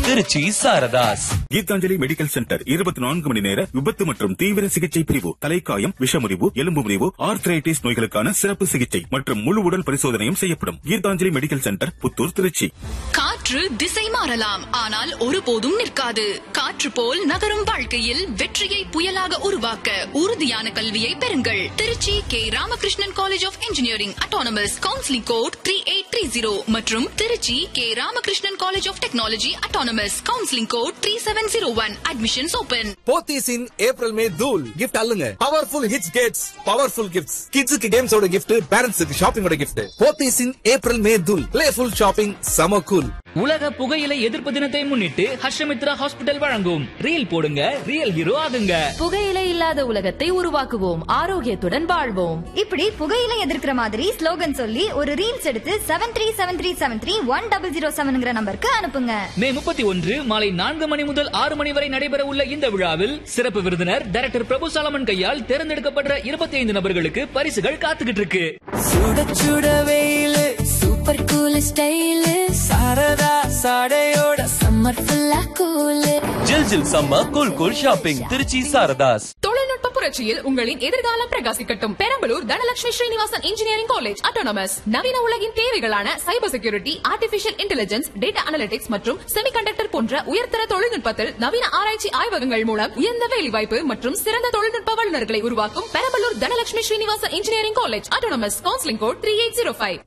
Trichy Saradhas Geethanjali medical centre இருபத்தி நான்கு மணி நேர விபத்து மற்றும் தீவிர சிகிச்சை பிரிவு தலைக்காயம் விஷமுறிவு எலும்பு முறிவு ஆர்த்ரைட்டிஸ் நோய்களுக்கான சிறப்பு சிகிச்சை மற்றும் முழு உடல் பரிசோதனையும் செய்யப்படும் கீதாஞ்சலி மெடிக்கல் சென்டர் புத்தூர் திருச்சி காற்று திசை மாறலாம் ஆனால் ஒருபோதும் நிற்காது காற்று போல் நகரும் வாழ்க்கையில் வெற்றியை புயலாக உருவாக்க உறுதியான கல்வியை பெறுங்கள் Tiruchi K Ramakrishnan college of engineering autonomous counselling code three eight three zero மற்றும் Tiruchi K Ramakrishnan college of technology autonomous counselling code three seven zero one admissions open Pothys in April May தூல் கிஃப்ட் அல்லுங்க powerful hits gets powerful gifts கிட்ஸுக்கு கேம்ஸோட gift பேரண்ட்ஸுக்கு ஷாப்பிங்கோட gift Pothys in April May தூல் playful shopping சம cool உலக புகையிலை எதிர்ப்பு தினத்தை முன்னிட்டு ஹர்ஷமித்ரா ஹாஸ்பிட்டல் வழங்கும் ரீல் போடுங்க ரியல் ஹீரோ ஆகுங்க புகையிலை இல்லாத உலகத்தை உருவாக்குவோம் ஆரோக்கியத்துடன் வாழ்வோம் இப்படி புகையில எதிர்க்கிற மாதிரி ஸ்லோகன் சொல்லி ஒரு ரீல்ஸ் எடுத்து seven three seven three seven three one double zero செவன்ங்கிற நம்பருக்கு அனுப்புங்க மே முப்பத்தி ஒன்று மாலை நான்கு மணி முதல் ஆறு மணி வரை நடைபெற உள்ள இந்த விழாவில் சிறப்பு விருந்தினர் டைரக்டர் பிரபு சாலமன் கையால் தேர்ந்தெடுக்கப்பட்ட இருபத்தி ஐந்து நபர்களுக்கு பரிசுகள் காத்துக்கிட்டு இருக்கு சுட சுட வெயிலு சூப்பர் கூல் ஸ்டைல் சாரதா சாடையோட சம்மர் ஃபுல்லா கூல் ஜில் ஜில் சம்ம cool cool shopping Tiruchi Saradhas தொழில்நுட்ப புரட்சியில் உங்களின் எதிர்காலம் பிரகாசிக்கட்டும் Perambalur Dhanalakshmi Srinivasan engineering college autonomous நவீன உலகின் தேவைகளான cyber security artificial intelligence data analytics மற்றும் செமிகண்டக்டர் போன்ற உயர்தர தொழில்நுட்பத்தில் நவீன ஆராய்ச்சி ஆய்வகங்கள் மூலம் உயர்ந்த வேலைவாய்ப்பு மற்றும் சிறந்த தொழில்நுட்ப வல்லுநர்களை உருவாக்கும் Perambalur Dhanalakshmi Srinivasan engineering college autonomous counselling code three eight zero five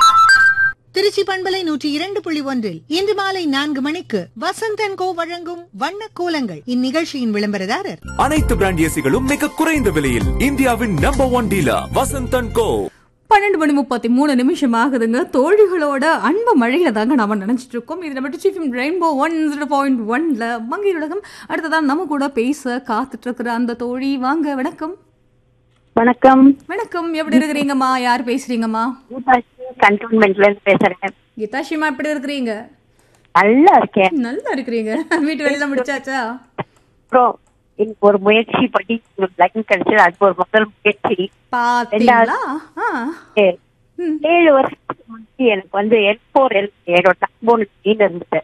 Tiruchi பண்பலை நூற்றி இரண்டு புள்ளி ஒன்றில் இன்று மாலை நான்கு மணிக்கு வசந்தன் கோ வழங்கும் வண்ண கோலங்கள் இந்நிகழ்ச்சியின் விளம்பரதாரர் அனைத்து பிராண்ட் ஏசிகளும் மிக குறைந்த விலையில் இந்தியாவின் number one dealer Vasanthan co பன்னெண்டு மணி முப்பத்தி மூணு நிமிஷம் ஆகுதுங்க தோழிகளோட அன்பு மழையில தாங்க நாம நினைச்சிட்டு இருக்கோம் இது நம்ம chief rainbow one zero point ஒன்ல மங்கை உலகம் அடுத்ததான் நம்ம கூட பேச காத்துட்டு இருக்கிற அந்த தோழி வாங்க வணக்கம் வணக்கம் வணக்கம் எப்படி இருக்கிறீங்கம்மா யார் பேசுறீங்கம்மா கண்டோன்மெண்ட்ல இருந்து பேசுறேன் கீதாஷிமா எப்படி இருக்கிறீங்க நல்லா இருக்கேன் நல்லா இருக்கிறீங்க வீட்டு வேலையெல்லாம் முடிச்சாச்சா அப்புறம் எனக்கு ஒரு முயற்சி பண்ணி லைன் கிடைச்சது அது ஒரு முதல் முயற்சி பாத்தீங்களா ஆ. ஏ- ஏழு வருஷத்துக்கு முன்னாடி எனக்கு வந்து எல் போர் எல் என்னோட டக்போன் நீங்க இருந்துட்டு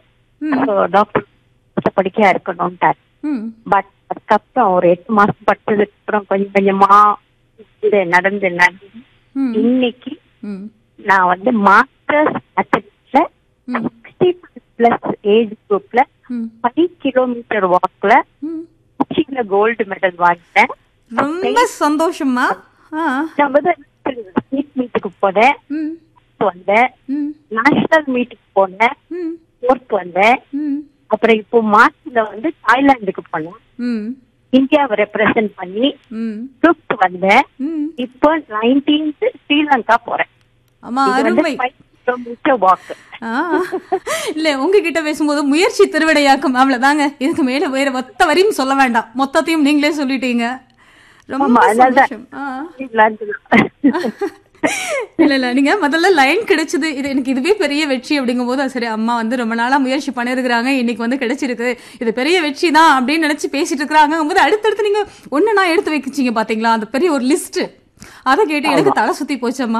டாக்டர் படிக்க இருக்கணும்ட்டார் ம் பட் அதுக்கப்புறம் ஒரு எட்டு மாசம் படிச்சதுக்கு அப்புறம் கொஞ்சம் கொஞ்சமா இது நடந்து நடந்து ம். இன்னைக்கு ம் நான் வந்து மாஸ்டர்ஸ் அத்தலெட்ல சிக்ஸ்டி பிளஸ் ஏஜ் குரூப்ல ம். ஃபைவ் கிலோமீட்டர் வாக்ல ம். உச்சியில கோல்டு மெடல் வாங்கினேன் ரொம்ப சந்தோஷம்மா ஆ நான் வந்து ஸ்டேட் மீட்டுக்கு போனேன் ம் வந்தேன் ம் நேஷனல் மீட்டுக்கு போனேன் ம் ஃபோர்த் வந்தேன் ம் அப்புறம் இப்போ மார்ச்ல வந்து தாய்லாந்துக்கு போனேன் ம் இந்தியாவை ரெப்ரசென்ட் பண்ணி ம் ஃபிஃப்த் வந்தேன் ம் இப்போ நைன்டீன்த் ஸ்ரீலங்கா போறேன் அம்மா இது வந்து அருமை ஃபைவ் கிலோமீட்டர் வாக் ஆ. இல்ல உங்ககிட்ட பேசும்போது முயற்சி திருவிடையாக்கும் அவ்வளவுதாங்க இதுக்கு மேல வேற மொத்த வரையும் சொல்ல வேண்டாம் மொத்தத்தையும் நீங்களே சொல்லிட்டீங்க ரொம்ப ஆமா, அதனாலதான். சந்தோஷம் ஆ. இல்ல இல்ல நீங்க முதல்ல லைன் கிடைச்சது இது எனக்கு இதுவே பெரிய வெற்றி அப்படிங்கும் போது சரி அம்மா வந்து ரொம்ப நாளா முயற்சி பண்ணிருக்கிறாங்க இன்னைக்கு வந்து கிடைச்சிருக்கு இது பெரிய வெற்றி தான் அப்படின்னு நினைச்சு பேசிட்டு இருக்கிறாங்க போது அடுத்தடுத்து நீங்க ஒண்ணு நான் எடுத்து வைக்கிச்சீங்க பாத்தீங்களா அந்த பெரிய ஒரு லிஸ்ட் அதை கேட்டு எனக்கு தலை சுத்தி போச்சு அம்மா